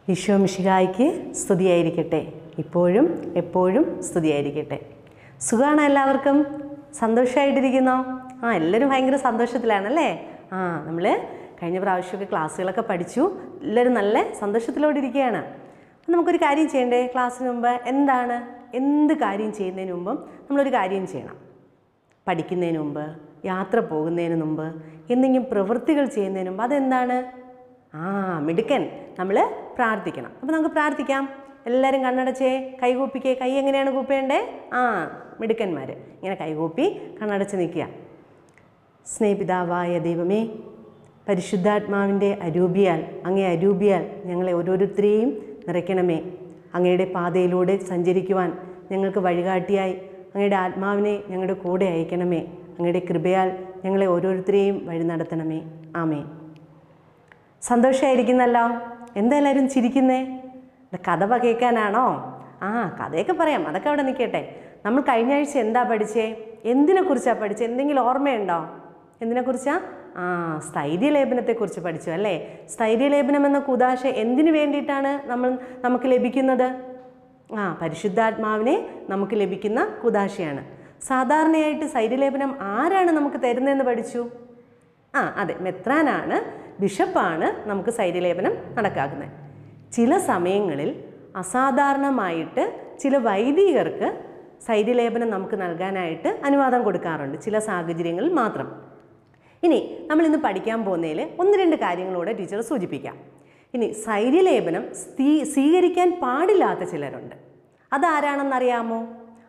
ഈശോ മിഷിഹായ്ക്ക് സ്തുതിയായിരിക്കട്ടെ ഇപ്പോഴും എപ്പോഴും സ്തുതിയായിരിക്കട്ടെ സുഖമാണോ എല്ലാവർക്കും സന്തോഷമായിട്ടിരിക്കുന്നോ ആ എല്ലാവരും ഭയങ്കര സന്തോഷത്തിലാണല്ലേ ആ നമ്മൾ കഴിഞ്ഞ പ്രാവശ്യമൊക്കെ ക്ലാസ്സുകളൊക്കെ പഠിച്ചു എല്ലാവരും നല്ല സന്തോഷത്തിലോടെ ഇരിക്കുകയാണ് അപ്പം നമുക്കൊരു കാര്യം ചെയ്യണ്ടേ ക്ലാസ്സിന് മുമ്പ് എന്താണ് എന്ത് കാര്യം ചെയ്യുന്നതിന് മുമ്പും നമ്മളൊരു കാര്യം ചെയ്യണം പഠിക്കുന്നതിന് മുമ്പ് യാത്ര പോകുന്നതിന് മുമ്പ് എന്തെങ്കിലും പ്രവൃത്തികൾ ചെയ്യുന്നതിന് മുമ്പ് അതെന്താണ് ആ മിടുക്കൻ നമ്മൾ പ്രാർത്ഥിക്കണം അപ്പോൾ നമുക്ക് പ്രാർത്ഥിക്കാം എല്ലാവരും കണ്ണടച്ചേ കൈകൂപ്പിക്കേ കൈ എങ്ങനെയാണ് കൂപ്പേണ്ടേ ആ മിടുക്കന്മാർ ഇങ്ങനെ കൈകൂപ്പി കണ്ണടച്ച് നിൽക്കുക സ്നേഹിതാവായ ദൈവമേ പരിശുദ്ധാത്മാവിൻ്റെ അരൂപിയാൽ അങ്ങേ അരൂപിയാൽ ഞങ്ങളെ ഓരോരുത്തരെയും നിറയ്ക്കണമേ അങ്ങയുടെ പാതയിലൂടെ സഞ്ചരിക്കുവാൻ ഞങ്ങൾക്ക് വഴികാട്ടിയായി അങ്ങയുടെ ആത്മാവിനെ ഞങ്ങളുടെ കൂടെ അയക്കണമേ അങ്ങയുടെ കൃപയാൽ ഞങ്ങളെ ഓരോരുത്തരെയും വഴി നടത്തണമേ ആമേ സന്തോഷമായിരിക്കുന്നല്ലോ എന്താ എല്ലാവരും ചിരിക്കുന്നേ ഇത് കഥ കേൾക്കാനാണോ ആ കഥയൊക്കെ പറയാം അതൊക്കെ അവിടെ നിൽക്കട്ടെ നമ്മൾ കഴിഞ്ഞ ആഴ്ച എന്താ പഠിച്ചേ എന്തിനെക്കുറിച്ചാണ് പഠിച്ചത് എന്തെങ്കിലും ഓർമ്മയുണ്ടോ എന്തിനെക്കുറിച്ചാ ആ സ്ഥൈര്യലേപനത്തെക്കുറിച്ച് പഠിച്ചു അല്ലേ സ്ഥൈര്യലേപനം എന്ന കുതാശ എന്തിനു വേണ്ടിയിട്ടാണ് നമ്മൾ നമുക്ക് ലഭിക്കുന്നത് ആ പരിശുദ്ധാത്മാവിനെ നമുക്ക് ലഭിക്കുന്ന കുതാശയാണ് സാധാരണയായിട്ട് സ്ഥൈര്യലേപനം ആരാണ് നമുക്ക് തരുന്നതെന്ന് പഠിച്ചു ആ അതെ മെത്രാനാണ് ബിഷപ്പാണ് നമുക്ക് സൈര്യലേപനം നടക്കാക്കുന്നത് ചില സമയങ്ങളിൽ അസാധാരണമായിട്ട് ചില വൈദികർക്ക് സൈര്യലേപനം നമുക്ക് നൽകാനായിട്ട് അനുവാദം കൊടുക്കാറുണ്ട് ചില സാഹചര്യങ്ങളിൽ മാത്രം ഇനി നമ്മൾ ഇന്ന് പഠിക്കാൻ പോകുന്നതിൽ ഒന്ന് രണ്ട് കാര്യങ്ങളൂടെ ടീച്ചർ സൂചിപ്പിക്കാം ഇനി സൈര്യലേപനം സ്ഥീ സ്വീകരിക്കാൻ പാടില്ലാത്ത ചിലരുണ്ട് അതാരാണെന്നറിയാമോ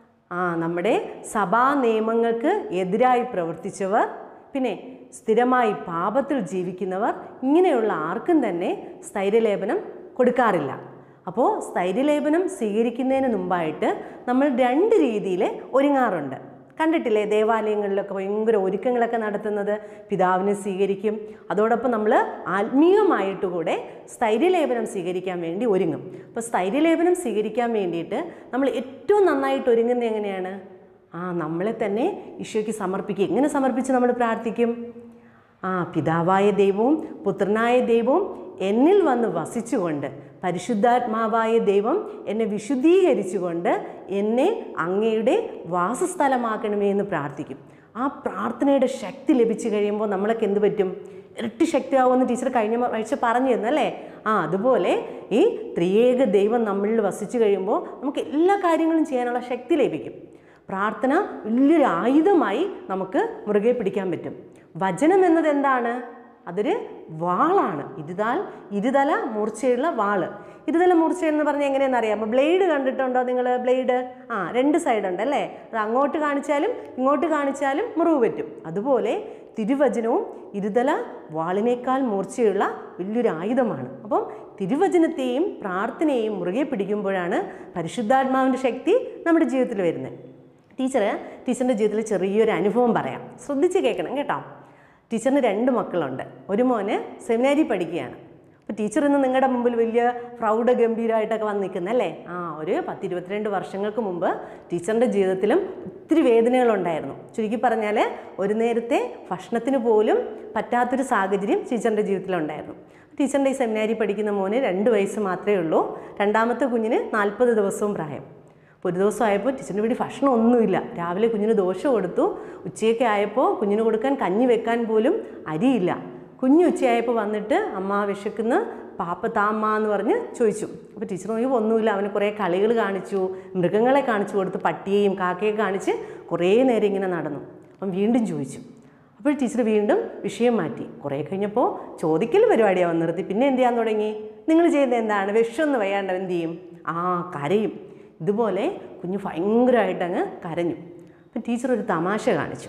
ആ നമ്മുടെ സഭാ നിയമങ്ങൾക്ക് എതിരായി പ്രവർത്തിച്ചവർ പിന്നെ സ്ഥിരമായി പാപത്തിൽ ജീവിക്കുന്നവർ ഇങ്ങനെയുള്ള ആർക്കും തന്നെ സ്ഥൈര്യലേപനം കൊടുക്കാറില്ല അപ്പോൾ സ്ഥൈര്യലേപനം സ്വീകരിക്കുന്നതിന് മുമ്പായിട്ട് നമ്മൾ രണ്ട് രീതിയിൽ ഒരുങ്ങാറുണ്ട് കണ്ടിട്ടില്ലേ ദേവാലയങ്ങളിലൊക്കെ ഭയങ്കര ഒരുക്കങ്ങളൊക്കെ നടത്തുന്നത് പിതാവിനെ സ്വീകരിക്കും അതോടൊപ്പം നമ്മൾ ആത്മീയമായിട്ട് കൂടെ സ്ഥൈര്യലേപനം സ്വീകരിക്കാൻ വേണ്ടി ഒരുങ്ങും അപ്പോൾ സ്ഥൈര്യലേപനം സ്വീകരിക്കാൻ വേണ്ടിയിട്ട് നമ്മൾ ഏറ്റവും നന്നായിട്ട് ഒരുങ്ങുന്നത് എങ്ങനെയാണ് ആ നമ്മളെ തന്നെ ഈശോയ്ക്ക് സമർപ്പിക്കുക എങ്ങനെ സമർപ്പിച്ച് നമ്മൾ പ്രാർത്ഥിക്കും ആ പിതാവായ ദൈവവും പുത്രനായ ദൈവവും എന്നിൽ വന്ന് വസിച്ചുകൊണ്ട് പരിശുദ്ധാത്മാവായ ദൈവം എന്നെ വിശുദ്ധീകരിച്ചുകൊണ്ട് എന്നെ അങ്ങയുടെ വാസസ്ഥലമാക്കണമേ എന്ന് പ്രാർത്ഥിക്കും ആ പ്രാർത്ഥനയുടെ ശക്തി ലഭിച്ചു കഴിയുമ്പോൾ നമ്മളൊക്കെ എന്ത് പറ്റും ഇരട്ടി ശക്തിയാവുമെന്ന് ടീച്ചർ കഴിഞ്ഞ ആഴ്ച പറഞ്ഞു തന്നല്ലേ ആ അതുപോലെ ഈ ത്രിയേക ദൈവം നമ്മളിൽ വസിച്ചു കഴിയുമ്പോൾ നമുക്ക് എല്ലാ കാര്യങ്ങളും ചെയ്യാനുള്ള ശക്തി ലഭിക്കും പ്രാർത്ഥന വലിയൊരു ആയുധമായി നമുക്ക് മുറുകെ പിടിക്കാൻ പറ്റും വചനം എന്നത് എന്താണ് അതൊരു വാളാണ് ഇരുതാൽ ഇരുതല മൂർച്ചയുള്ള വാള് ഇരുതല മൂർച്ച എന്ന് പറഞ്ഞാൽ എങ്ങനെയാണെന്ന് അറിയാമോ ബ്ലേഡ് കണ്ടിട്ടുണ്ടോ നിങ്ങൾ ബ്ലേഡ് ആ രണ്ട് സൈഡ് ഉണ്ട് അല്ലേ അത് അങ്ങോട്ട് കാണിച്ചാലും ഇങ്ങോട്ട് കാണിച്ചാലും മുറിവ് പറ്റും അതുപോലെ തിരുവചനവും ഇരുതല വാളിനേക്കാൾ മൂർച്ചയുള്ള വലിയൊരു ആയുധമാണ് അപ്പം തിരുവചനത്തെയും പ്രാർത്ഥനയെയും മുറുകെ പിടിക്കുമ്പോഴാണ് പരിശുദ്ധാത്മാവിൻ്റെ ശക്തി നമ്മുടെ ജീവിതത്തിൽ വരുന്നത് ടീച്ചർ ടീച്ചറിൻ്റെ ജീവിതത്തിൽ ചെറിയൊരു അനുഭവം പറയാം ശ്രദ്ധിച്ച് കേൾക്കണം കേട്ടോ ടീച്ചറിന് രണ്ട് മക്കളുണ്ട് ഒരു മോന് സെമിനാരി പഠിക്കുകയാണ് അപ്പോൾ ടീച്ചർ ഇന്ന് നിങ്ങളുടെ മുമ്പിൽ വലിയ പ്രൗഢ ഗംഭീരമായിട്ടൊക്കെ വന്ന് നിൽക്കുന്നല്ലേ ആ ഒരു പത്ത് ഇരുപത്തിരണ്ട് വർഷങ്ങൾക്ക് മുമ്പ് ടീച്ചറിൻ്റെ ജീവിതത്തിലും ഒത്തിരി വേദനകളുണ്ടായിരുന്നു ചുരുക്കി പറഞ്ഞാൽ ഒരു നേരത്തെ ഭക്ഷണത്തിന് പോലും പറ്റാത്തൊരു സാഹചര്യം ടീച്ചറിൻ്റെ ജീവിതത്തിലുണ്ടായിരുന്നു ടീച്ചറിൻ്റെ ഈ സെമിനാരി പഠിക്കുന്ന മോന് രണ്ട് വയസ്സ് മാത്രമേ ഉള്ളൂ രണ്ടാമത്തെ കുഞ്ഞിന് നാൽപ്പത് ദിവസവും പ്രായം അപ്പോൾ ഒരു ദിവസം ആയപ്പോൾ ടീച്ചറിൻ്റെ വീട്ടിൽ ഭക്ഷണം ഒന്നുമില്ല രാവിലെ കുഞ്ഞിന് ദോശ കൊടുത്തു ഉച്ചയൊക്കെ ആയപ്പോൾ കുഞ്ഞിന് കൊടുക്കാൻ കഞ്ഞി വെക്കാൻ പോലും അരിയില്ല കുഞ്ഞു ഉച്ചയായപ്പോൾ വന്നിട്ട് അമ്മ വിശക്കുന്ന പാപ്പ താമ്മ എന്ന് പറഞ്ഞ് ചോദിച്ചു അപ്പോൾ ടീച്ചർ നോക്കിയപ്പോൾ ഒന്നുമില്ല അവന് കുറേ കളികൾ കാണിച്ചു മൃഗങ്ങളെ കാണിച്ചു കൊടുത്ത് പട്ടിയെയും കാക്കയെ കാണിച്ച് കുറേ നേരം ഇങ്ങനെ നടന്നു അപ്പം വീണ്ടും ചോദിച്ചു അപ്പോൾ ടീച്ചർ വീണ്ടും വിഷയം മാറ്റി കുറേ കഴിഞ്ഞപ്പോൾ ചോദിക്കൽ പരിപാടിയാവും നിർത്തി പിന്നെ എന്ത് ചെയ്യാൻ തുടങ്ങി നിങ്ങൾ ചെയ്യുന്നത് എന്താണ് വിഷമൊന്ന് വയ്യാണ്ട് എന്ത് ചെയ്യും ആ കരയും ഇതുപോലെ കുഞ്ഞ് ഭയങ്കരമായിട്ട് അങ്ങ് കരഞ്ഞു അപ്പം ടീച്ചർ ഒരു തമാശ കാണിച്ചു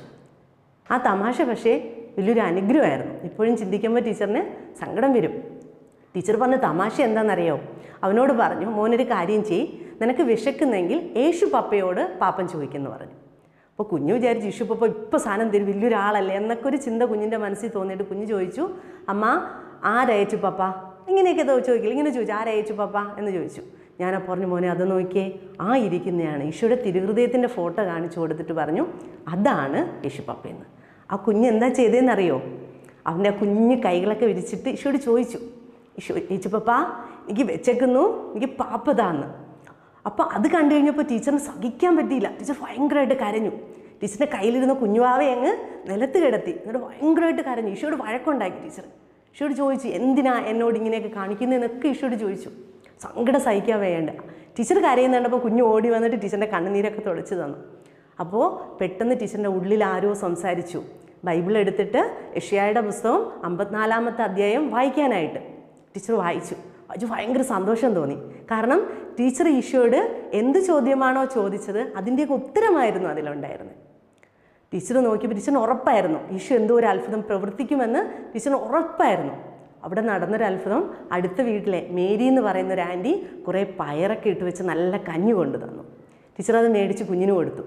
ആ തമാശ പക്ഷേ വലിയൊരു അനുഗ്രഹമായിരുന്നു ഇപ്പോഴും ചിന്തിക്കുമ്പോൾ ടീച്ചറിന് സങ്കടം വരും ടീച്ചർ പറഞ്ഞ തമാശ എന്താണെന്നറിയോ അവനോട് പറഞ്ഞു മോനൊരു കാര്യം ചെയ് നിനക്ക് വിശക്കുന്നെങ്കിൽ യേശു പപ്പയോട് പാപ്പൻ ചോദിക്കുന്നു പറഞ്ഞു അപ്പോൾ കുഞ്ഞു വിചാരിച്ചു യേശു പപ്പ ഇപ്പോൾ സാധനം തരും വലിയൊരാളല്ലേ എന്നൊക്കെ ഒരു ചിന്ത കുഞ്ഞിൻ്റെ മനസ്സിൽ തോന്നിയിട്ട് കുഞ്ഞ് ചോദിച്ചു അമ്മ ആരയച്ചു പപ്പ ഇങ്ങനെയൊക്കെ ചോദിക്കില്ല ഇങ്ങനെ ചോദിച്ചു ആരയച്ചു പപ്പ എന്ന് ചോദിച്ചു ഞാൻ പറഞ്ഞു മോനെ അത് നോക്കിയേ ആ ഇരിക്കുന്നതാണ് ഈശോയുടെ തിരുഹൃദയത്തിൻ്റെ ഫോട്ടോ കാണിച്ചു കൊടുത്തിട്ട് പറഞ്ഞു അതാണ് യേശു പപ്പയെന്ന് ആ കുഞ്ഞ് എന്താ ചെയ്തതെന്നറിയോ അവൻ്റെ ആ കുഞ്ഞ് കൈകളൊക്കെ വിരിച്ചിട്ട് ഈശോയോട് ചോദിച്ചു ഈശോ യേശുപ്പ എനിക്ക് വെച്ചേക്കുന്നു എനിക്ക് പാപ്പതാന്ന് അപ്പോൾ അത് കണ്ടു കഴിഞ്ഞപ്പോൾ ടീച്ചറിന് സഹിക്കാൻ പറ്റിയില്ല ടീച്ചർ ഭയങ്കരമായിട്ട് കരഞ്ഞു ടീച്ചറിൻ്റെ കയ്യിലിരുന്ന കുഞ്ഞുവാവെ അങ്ങ് നിലത്ത് കിടത്തി എന്നിട്ട് ഭയങ്കരമായിട്ട് കരഞ്ഞു ഈശോയോട് വഴക്കുണ്ടാക്കി ടീച്ചർ ഈശോയോട് ചോദിച്ചു എന്തിനാ എന്നോട് ഇങ്ങനെയൊക്കെ കാണിക്കുന്നതെന്നൊക്കെ ഈശോയോട് ചോദിച്ചു സങ്കടം സഹിക്കാൻ വേണ്ട ടീച്ചർ കരയുന്ന കണ്ടപ്പോൾ കുഞ്ഞു ഓടി വന്നിട്ട് ടീച്ചറിൻ്റെ കണ്ണുനീരൊക്കെ തുടച്ചു തന്നു അപ്പോൾ പെട്ടെന്ന് ടീച്ചറിൻ്റെ ഉള്ളിൽ ആരോ സംസാരിച്ചു ബൈബിൾ എടുത്തിട്ട് യഷ്യായുടെ പുസ്തകം അമ്പത്തിനാലാമത്തെ അധ്യായം വായിക്കാനായിട്ട് ടീച്ചർ വായിച്ചു വായിച്ചു ഭയങ്കര സന്തോഷം തോന്നി കാരണം ടീച്ചർ ഈശോയോട് എന്ത് ചോദ്യമാണോ ചോദിച്ചത് അതിൻ്റെയൊക്കെ ഉത്തരമായിരുന്നു അതിലുണ്ടായിരുന്നത് ടീച്ചർ നോക്കിയപ്പോൾ ടീച്ചറിന് ഉറപ്പായിരുന്നു ഈശോ എന്തോ ഒരു അത്ഭുതം പ്രവർത്തിക്കുമെന്ന് ടീച്ചറിന് ഉറപ്പായിരുന്നു അവിടെ നടന്നൊരു അത്ഭുതം അടുത്ത വീട്ടിലെ മേരി എന്ന് പറയുന്ന ഒരു ആൻറ്റി കുറേ പയറൊക്കെ ഇട്ട് വെച്ച് നല്ല കഞ്ഞി കൊണ്ടു തന്നു ടീച്ചർ അത് മേടിച്ച് കുഞ്ഞിന് കൊടുത്തു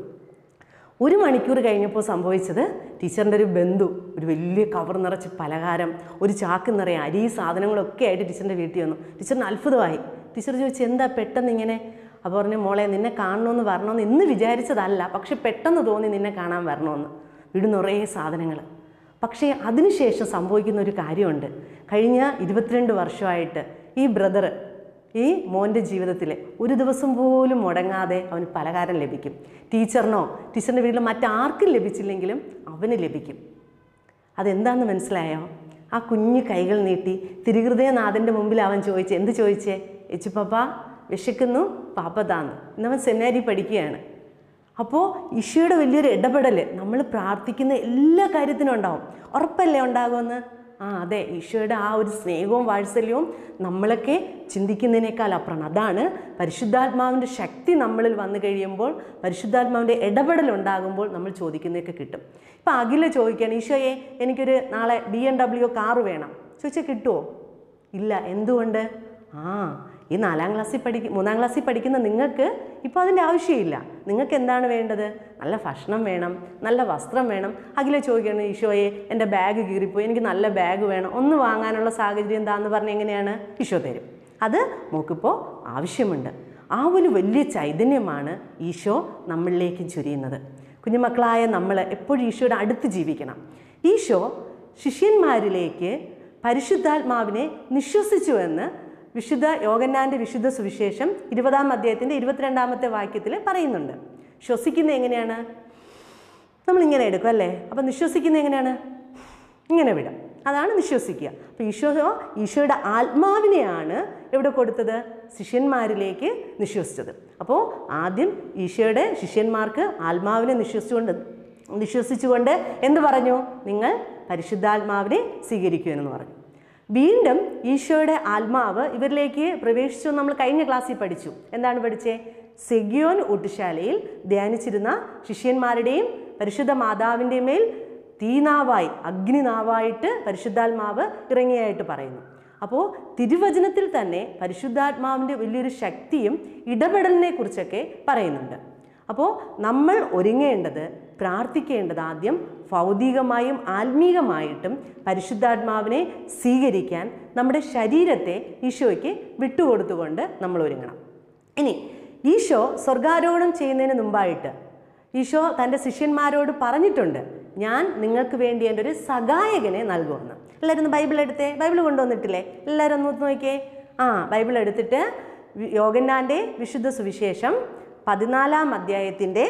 ഒരു മണിക്കൂർ കഴിഞ്ഞപ്പോൾ സംഭവിച്ചത് ടീച്ചറിൻ്റെ ഒരു ബന്ധു ഒരു വലിയ കവർ നിറച്ച് പലഹാരം ഒരു ചാക്ക് നിറയെ അരി സാധനങ്ങളൊക്കെ ആയിട്ട് ടീച്ചറിൻ്റെ വീട്ടിൽ വന്നു ടീച്ചറിന് അത്ഭുതമായി ടീച്ചർ ചോദിച്ചു എന്താ പെട്ടെന്ന് ഇങ്ങനെ അപ്പോൾ പറഞ്ഞു മോളെ നിന്നെ കാണണമെന്ന് വരണമെന്ന് ഇന്ന് വിചാരിച്ചതല്ല പക്ഷെ പെട്ടെന്ന് തോന്നി നിന്നെ കാണാൻ വരണമെന്ന് വീട് നിറയെ സാധനങ്ങൾ പക്ഷേ അതിനുശേഷം സംഭവിക്കുന്ന ഒരു കാര്യമുണ്ട് കഴിഞ്ഞ ഇരുപത്തിരണ്ട് വർഷമായിട്ട് ഈ ബ്രദർ ഈ മോൻ്റെ ജീവിതത്തിൽ ഒരു ദിവസം പോലും മുടങ്ങാതെ അവന് പലഹാരം ലഭിക്കും ടീച്ചറിനോ ടീച്ചറിൻ്റെ വീട്ടിൽ മറ്റാർക്കും ലഭിച്ചില്ലെങ്കിലും അവന് ലഭിക്കും അതെന്താണെന്ന് മനസ്സിലായോ ആ കുഞ്ഞു കൈകൾ നീട്ടി തിരുഹൃദയനാഥൻ്റെ മുമ്പിൽ അവൻ ചോദിച്ചു എന്ത് ചോദിച്ചേ യേച്ചു പാപ്പ വിശക്കുന്നു പാപ്പ താന്ന് ഇന്നവൻ സെമിനാരി പഠിക്കുകയാണ് അപ്പോൾ ഈശോയുടെ വലിയൊരു ഇടപെടൽ നമ്മൾ പ്രാർത്ഥിക്കുന്ന എല്ലാ കാര്യത്തിനും ഉണ്ടാവും ഉറപ്പല്ലേ ഉണ്ടാകുമെന്ന് ആ അതെ ഈശോയുടെ ആ ഒരു സ്നേഹവും വാത്സല്യവും നമ്മളൊക്കെ ചിന്തിക്കുന്നതിനേക്കാൾ അപ്പുറമാണ് അതാണ് പരിശുദ്ധാത്മാവിൻ്റെ ശക്തി നമ്മളിൽ വന്നു കഴിയുമ്പോൾ പരിശുദ്ധാത്മാവിൻ്റെ ഇടപെടൽ ഉണ്ടാകുമ്പോൾ നമ്മൾ ചോദിക്കുന്നതൊക്കെ കിട്ടും ഇപ്പം അഖില ചോദിക്കുകയാണ് ഈശോയെ എനിക്കൊരു നാളെ ബി എം ഡബ്ല്യു കാറ് വേണം ചോദിച്ചാൽ കിട്ടുമോ ഇല്ല എന്തുകൊണ്ട് ആ ഈ നാലാം ക്ലാസ്സിൽ പഠിക്കും മൂന്നാം ക്ലാസ്സിൽ പഠിക്കുന്ന നിങ്ങൾക്ക് ഇപ്പോൾ അതിൻ്റെ ആവശ്യമില്ല നിങ്ങൾക്ക് എന്താണ് വേണ്ടത് നല്ല ഭക്ഷണം വേണം നല്ല വസ്ത്രം വേണം അഖില ചോദിക്കണം ഈശോയെ എൻ്റെ ബാഗ് കീറിപ്പോയി എനിക്ക് നല്ല ബാഗ് വേണം ഒന്ന് വാങ്ങാനുള്ള സാഹചര്യം എന്താന്ന് പറഞ്ഞ് എങ്ങനെയാണ് ഈശോ തരും അത് മോക്കിപ്പോൾ ആവശ്യമുണ്ട് ആ ഒരു വലിയ ചൈതന്യമാണ് ഈശോ നമ്മളിലേക്ക് ചൊരിയുന്നത് കുഞ്ഞുമക്കളായ നമ്മൾ എപ്പോഴും ഈശോയുടെ അടുത്ത് ജീവിക്കണം ഈശോ ശിഷ്യന്മാരിലേക്ക് പരിശുദ്ധാത്മാവിനെ നിശ്വസിച്ചുവെന്ന് വിശുദ്ധ യോഗന്നാൻ്റെ വിശുദ്ധ സുവിശേഷം ഇരുപതാം അധ്യായത്തിൻ്റെ ഇരുപത്തിരണ്ടാമത്തെ വാക്യത്തിൽ പറയുന്നുണ്ട് ശ്വസിക്കുന്നത് എങ്ങനെയാണ് നമ്മളിങ്ങനെ എടുക്കും അല്ലേ അപ്പം നിശ്വസിക്കുന്നത് എങ്ങനെയാണ് ഇങ്ങനെ വിടാം അതാണ് നിശ്വസിക്കുക അപ്പോൾ ഈശോ ഈശോയുടെ ആത്മാവിനെയാണ് എവിടെ കൊടുത്തത് ശിഷ്യന്മാരിലേക്ക് നിശ്വസിച്ചത് അപ്പോൾ ആദ്യം ഈശോയുടെ ശിഷ്യന്മാർക്ക് ആത്മാവിനെ നിശ്വസിച്ചുകൊണ്ട് നിശ്വസിച്ചുകൊണ്ട് എന്ത് പറഞ്ഞു നിങ്ങൾ പരിശുദ്ധാത്മാവിനെ സ്വീകരിക്കുമെന്ന് പറഞ്ഞു വീണ്ടും ഈശോയുടെ ആത്മാവ് ഇവരിലേക്ക് പ്രവേശിച്ചു എന്ന് നമ്മൾ കഴിഞ്ഞ ക്ലാസ്സിൽ പഠിച്ചു എന്താണ് പഠിച്ചേ സെഗ്യോൻ ഊട്ടുശാലയിൽ ധ്യാനിച്ചിരുന്ന ശിഷ്യന്മാരുടെയും പരിശുദ്ധ മാതാവിൻ്റെ മേൽ തീനാവായി അഗ്നിനാവായിട്ട് പരിശുദ്ധാത്മാവ് ഇറങ്ങിയായിട്ട് പറയുന്നു അപ്പോൾ തിരുവചനത്തിൽ തന്നെ പരിശുദ്ധാത്മാവിൻ്റെ വലിയൊരു ശക്തിയും ഇടപെടലിനെ കുറിച്ചൊക്കെ പറയുന്നുണ്ട് അപ്പോൾ നമ്മൾ ഒരുങ്ങേണ്ടത് പ്രാർത്ഥിക്കേണ്ടത് ആദ്യം ഭൗതികമായും ആത്മീകമായിട്ടും പരിശുദ്ധാത്മാവിനെ സ്വീകരിക്കാൻ നമ്മുടെ ശരീരത്തെ ഈശോയ്ക്ക് വിട്ടുകൊടുത്തുകൊണ്ട് നമ്മൾ ഒരുങ്ങണം ഇനി ഈശോ സ്വർഗാരോഹണം ചെയ്യുന്നതിന് മുമ്പായിട്ട് ഈശോ തൻ്റെ ശിഷ്യന്മാരോട് പറഞ്ഞിട്ടുണ്ട് ഞാൻ നിങ്ങൾക്ക് വേണ്ടി എൻ്റെ ഒരു സഹായകനെ നൽകുമെന്ന് എല്ലാവരും ഒന്ന് ബൈബിൾ എടുത്തേ ബൈബിൾ കൊണ്ടുവന്നിട്ടില്ലേ എല്ലാവരും ഒന്ന് നോക്കിയേ ആ ബൈബിൾ എടുത്തിട്ട് വി- യോഗന്നാൻ്റെ വിശുദ്ധ സുവിശേഷം പതിനാലാം അധ്യായത്തിൻ്റെ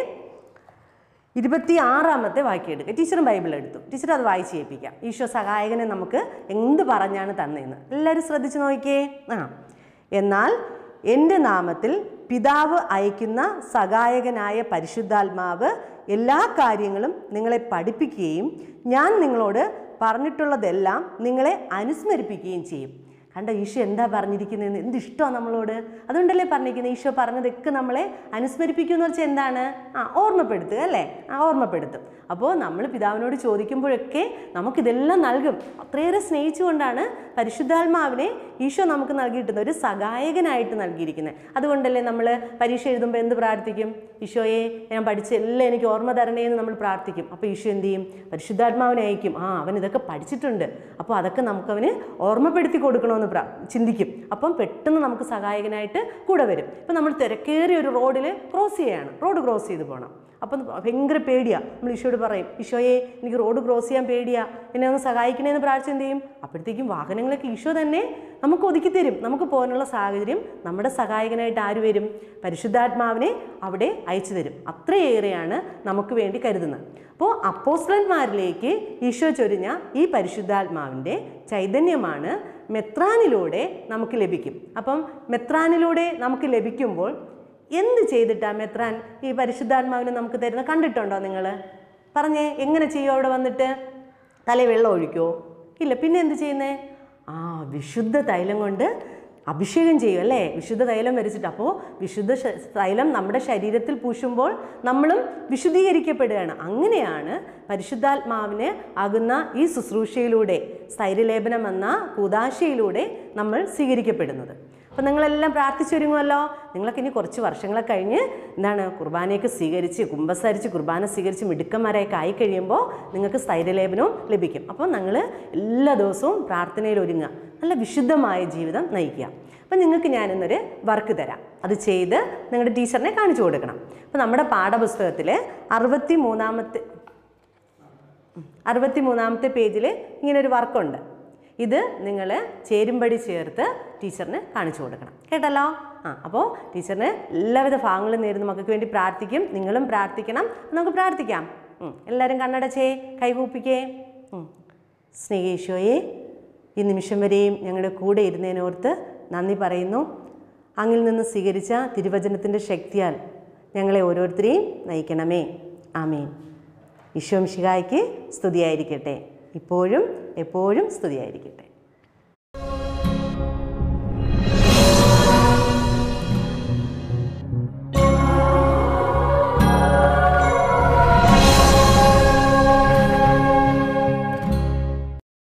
ഇരുപത്തി ആറാമത്തെ വാക്യം എടുക്കുക ടീച്ചറും ബൈബിൾ എടുത്തു ടീച്ചർ അത് വായിച്ച് കേൾപ്പിക്കാം ഈശോ സഹായകനെ നമുക്ക് എന്ത് പറഞ്ഞാണ് തന്നതെന്ന് എല്ലാവരും ശ്രദ്ധിച്ച് നോക്കിയേ ആ എന്നാൽ എൻ്റെ നാമത്തിൽ പിതാവ് അയക്കുന്ന സഹായകനായ പരിശുദ്ധാത്മാവ് എല്ലാ കാര്യങ്ങളും നിങ്ങളെ പഠിപ്പിക്കുകയും ഞാൻ നിങ്ങളോട് പറഞ്ഞിട്ടുള്ളതെല്ലാം നിങ്ങളെ അനുസ്മരിപ്പിക്കുകയും ചെയ്യും കണ്ട ഈശോ എന്താ പറഞ്ഞിരിക്കുന്നതെന്ന് എന്ത് ഇഷ്ടമാണ് നമ്മളോട് അതുകൊണ്ടല്ലേ പറഞ്ഞിരിക്കുന്നത് ഈശോ പറഞ്ഞതൊക്കെ നമ്മളെ അനുസ്മരിപ്പിക്കുക എന്ന് വെച്ചാൽ എന്താണ് ആ ഓർമ്മപ്പെടുത്തുക അല്ലേ ആ ഓർമ്മപ്പെടുത്തും അപ്പോൾ നമ്മൾ പിതാവിനോട് ചോദിക്കുമ്പോഴൊക്കെ നമുക്കിതെല്ലാം നൽകും അത്രയേറെ സ്നേഹിച്ചുകൊണ്ടാണ് പരിശുദ്ധാത്മാവിനെ ഈശോ നമുക്ക് നൽകിയിട്ടുന്നത് ഒരു സഹായകനായിട്ട് നൽകിയിരിക്കുന്നത് അതുകൊണ്ടല്ലേ നമ്മൾ പരീക്ഷ എഴുതുമ്പോൾ എന്ത് പ്രാർത്ഥിക്കും ഈശോയെ ഞാൻ പഠിച്ച എല്ലാം എനിക്ക് ഓർമ്മ തരണേ എന്ന് നമ്മൾ പ്രാർത്ഥിക്കും അപ്പോൾ ഈശോ എന്ത് ചെയ്യും പരിശുദ്ധാത്മാവിനെ അയക്കും ആ അവൻ ഇതൊക്കെ പഠിച്ചിട്ടുണ്ട് അപ്പോൾ അതൊക്കെ നമുക്കവന് ഓർമ്മപ്പെടുത്തി കൊടുക്കണമെന്ന് പ്രാ ചിന്തിക്കും അപ്പം പെട്ടെന്ന് നമുക്ക് സഹായകനായിട്ട് കൂടെ വരും ഇപ്പം നമ്മൾ തിരക്കേറിയ ഒരു റോഡിൽ ക്രോസ് ചെയ്യാണ് റോഡ് ക്രോസ് ചെയ്ത് പോകണം അപ്പം ഭയങ്കര പേടിയാണ് നമ്മൾ ഈശോയോട് പറയും ഈശോയെ എനിക്ക് റോഡ് ക്രോസ് ചെയ്യാൻ പേടിയാ എന്നെ ഒന്ന് സഹായിക്കണേന്ന് പ്രാർത്ഥിച്ച് എന്ത് ചെയ്യും അപ്പോഴത്തേക്കും വാഹനങ്ങളൊക്കെ ഈശോ തന്നെ നമുക്ക് ഒതുക്കി തരും നമുക്ക് പോകാനുള്ള സാഹചര്യം നമ്മുടെ സഹായകനായിട്ട് ആര് വരും പരിശുദ്ധാത്മാവിനെ അവിടെ അയച്ചു തരും അത്രയേറെയാണ് നമുക്ക് വേണ്ടി കരുതുന്നത് അപ്പോൾ അപ്പോസ്ലന്മാരിലേക്ക് ഈശോ ചൊരിഞ്ഞ ഈ പരിശുദ്ധാത്മാവിൻ്റെ ചൈതന്യമാണ് മെത്രാനിലൂടെ നമുക്ക് ലഭിക്കും അപ്പം മെത്രാനിലൂടെ നമുക്ക് ലഭിക്കുമ്പോൾ എന്ത് ചെയ്തിട്ടാ മെത്രാൻ ഈ പരിശുദ്ധാത്മാവിനെ നമുക്ക് തരുന്ന കണ്ടിട്ടുണ്ടോ നിങ്ങൾ പറഞ്ഞേ എങ്ങനെ ചെയ്യും അവിടെ വന്നിട്ട് തലേ വെള്ളം ഒഴിക്കുമോ ഇല്ല പിന്നെ എന്ത് ചെയ്യുന്നേ ആ വിശുദ്ധ തൈലം കൊണ്ട് അഭിഷേകം ചെയ്യും അല്ലേ വിശുദ്ധ തൈലം വരച്ചിട്ട് അപ്പോൾ വിശുദ്ധ ശ- തൈലം നമ്മുടെ ശരീരത്തിൽ പൂശുമ്പോൾ നമ്മളും വിശുദ്ധീകരിക്കപ്പെടുകയാണ് അങ്ങനെയാണ് പരിശുദ്ധാത്മാവിന് ആകുന്ന ഈ ശുശ്രൂഷയിലൂടെ സ്ഥൈര്യലേപനം എന്ന കൂതാശയിലൂടെ നമ്മൾ സ്വീകരിക്കപ്പെടുന്നത് അപ്പോൾ നിങ്ങളെല്ലാം പ്രാർത്ഥിച്ചൊരുങ്ങുമല്ലോ നിങ്ങളൊക്കെ ഇനി കുറച്ച് വർഷങ്ങളൊക്കെ കഴിഞ്ഞ് എന്താണ് കുർബാനയൊക്കെ സ്വീകരിച്ച് കുമ്പസരിച്ച് കുർബാന സ്വീകരിച്ച് മിടുക്കന്മാരെയൊക്കെ ആയി കഴിയുമ്പോൾ നിങ്ങൾക്ക് സ്ഥൈര്യലേപനവും ലഭിക്കും അപ്പോൾ നിങ്ങൾ എല്ലാ ദിവസവും പ്രാർത്ഥനയിൽ ഒരുങ്ങുക നല്ല വിശുദ്ധമായ ജീവിതം നയിക്കുക അപ്പം നിങ്ങൾക്ക് ഞാനിന്നൊരു വർക്ക് തരാം അത് ചെയ്ത് നിങ്ങളുടെ ടീച്ചറിനെ കാണിച്ചു കൊടുക്കണം അപ്പോൾ നമ്മുടെ പാഠപുസ്തകത്തിൽ അറുപത്തി മൂന്നാമത്തെ അറുപത്തി മൂന്നാമത്തെ പേജിൽ ഇങ്ങനെ ഒരു വർക്കുണ്ട് ഇത് നിങ്ങൾ ചേരുംപടി ചേർത്ത് ടീച്ചറിന് കാണിച്ചു കൊടുക്കണം കേട്ടല്ലോ ആ അപ്പോൾ ടീച്ചറിന് എല്ലാവിധ ഭാഗങ്ങളും നേരുന്ന മക്കൾക്ക് വേണ്ടി പ്രാർത്ഥിക്കും നിങ്ങളും പ്രാർത്ഥിക്കണം നമുക്ക് പ്രാർത്ഥിക്കാം ഉം. എല്ലാവരും കണ്ണടച്ചേ കൈകൂപ്പിക്കേ ഉം. സ്നേഹേശോയെ ഈ നിമിഷം വരെയും ഞങ്ങളുടെ കൂടെ ഇരുന്നതിനോർത്ത് നന്ദി പറയുന്നു അങ്ങിൽ നിന്ന് സ്വീകരിച്ച തിരുവചനത്തിൻ്റെ ശക്തിയാൽ ഞങ്ങളെ ഓരോരുത്തരെയും നയിക്കണമേ ആമേൻ ഈശോ മിശിഹായ്ക്ക് സ്തുതിയായിരിക്കട്ടെ ഇപ്പോഴും എപ്പോഴും സ്തുതിയായിരിക്കട്ടെ